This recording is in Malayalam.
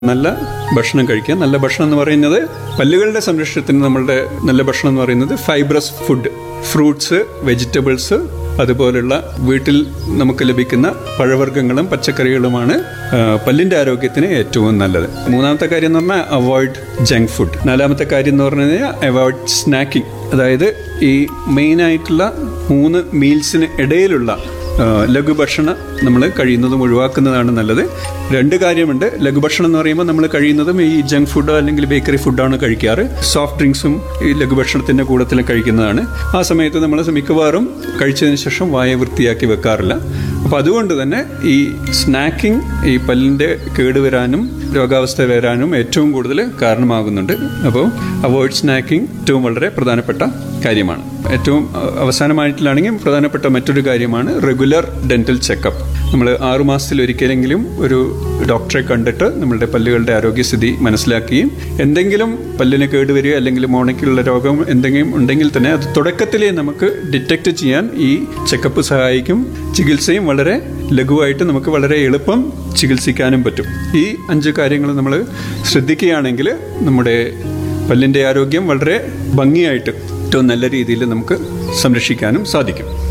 നല്ല ഭക്ഷണം കഴിക്കുക നല്ല ഭക്ഷണം എന്ന് പറയുന്നത് പല്ലുകളുടെ സംരക്ഷണത്തിന് നമ്മളുടെ നല്ല ഭക്ഷണം എന്ന് പറയുന്നത് ഫൈബ്രസ് ഫുഡ് ഫ്രൂട്ട്സ് വെജിറ്റബിൾസ് അതുപോലുള്ള വീട്ടിൽ നമുക്ക് ലഭിക്കുന്ന പഴവർഗ്ഗങ്ങളും പച്ചക്കറികളുമാണ് ആ, പല്ലിന്റെ ആരോഗ്യത്തിന് ഏറ്റവും നല്ലത് മൂന്നാമത്തെ കാര്യം എന്ന് പറഞ്ഞാൽ അവോയ്ഡ് ജങ്ക് ഫുഡ് നാലാമത്തെ കാര്യം എന്ന് പറഞ്ഞു കഴിഞ്ഞാൽ അവോയ്ഡ് സ്നാക്കിംഗ് അതായത് ഈ മെയിൻ ആയിട്ടുള്ള മൂന്ന് മീൽസിന് ഇടയിലുള്ള ആ, ലഘുഭക്ഷണം നമ്മൾ കഴിയുന്നതും ഒഴിവാക്കുന്നതാണ് നല്ലത് രണ്ട് കാര്യമുണ്ട് ലഘുഭക്ഷണം എന്ന് പറയുമ്പോൾ നമ്മൾ കഴിയുന്നതും ഈ ജങ്ക് ഫുഡോ അല്ലെങ്കിൽ ബേക്കറി ഫുഡാണ് കഴിക്കാറ് സോഫ്റ്റ് ഡ്രിങ്ക്സും ഈ ലഘുഭക്ഷണത്തിന്റെ കൂടത്തിൽ കഴിക്കുന്നതാണ് ആ സമയത്ത് നമ്മൾ മിക്കവാറും കഴിച്ചതിന് ശേഷം വായ വൃത്തിയാക്കി വെക്കാറില്ല അപ്പോൾ അതുകൊണ്ട് തന്നെ ഈ സ്നാക്കിംഗ് ഈ പല്ലിന്റെ കേടുവരാനും രോഗാവസ്ഥ വരാനും ഏറ്റവും കൂടുതൽ കാരണമാകുന്നുണ്ട് അപ്പോൾ അവോയ്ഡ് സ്നാക്കിംഗ് ഏറ്റവും വളരെ പ്രധാനപ്പെട്ട കാര്യമാണ് ഏറ്റവും അഹ്, അവസാനമായിട്ടിലാണെങ്കിൽ പ്രധാനപ്പെട്ട മറ്റൊരു കാര്യമാണ് റെഗുലർ ഡെന്റൽ ചെക്കപ്പ് നമ്മൾ ആറുമാസത്തിൽ ഒരിക്കലെങ്കിലും ഒരു ഡോക്ടറെ കണ്ടിട്ട് നമ്മളുടെ പല്ലുകളുടെ ആരോഗ്യസ്ഥിതി മനസ്സിലാക്കുകയും എന്തെങ്കിലും പല്ലിന് കേടുവരികയോ അല്ലെങ്കിൽ മോണയ്ക്കുള്ള രോഗം എന്തെങ്കിലും ഉണ്ടെങ്കിൽ തന്നെ അത് തുടക്കത്തിലേ നമുക്ക് ഡിറ്റക്ട് ചെയ്യാൻ ഈ ചെക്കപ്പ് സഹായിക്കും ചികിത്സയും വളരെ ലഘുവായിട്ട് നമുക്ക് വളരെ എളുപ്പം ചികിത്സിക്കാനും പറ്റും ഈ അഞ്ച് കാര്യങ്ങൾ നമ്മൾ ശ്രദ്ധിക്കുകയാണെങ്കിൽ നമ്മുടെ പല്ലിൻ്റെ ആരോഗ്യം വളരെ ഭംഗിയായിട്ട് ഏറ്റവും നല്ല രീതിയിൽ നമുക്ക് സംരക്ഷിക്കാനും സാധിക്കും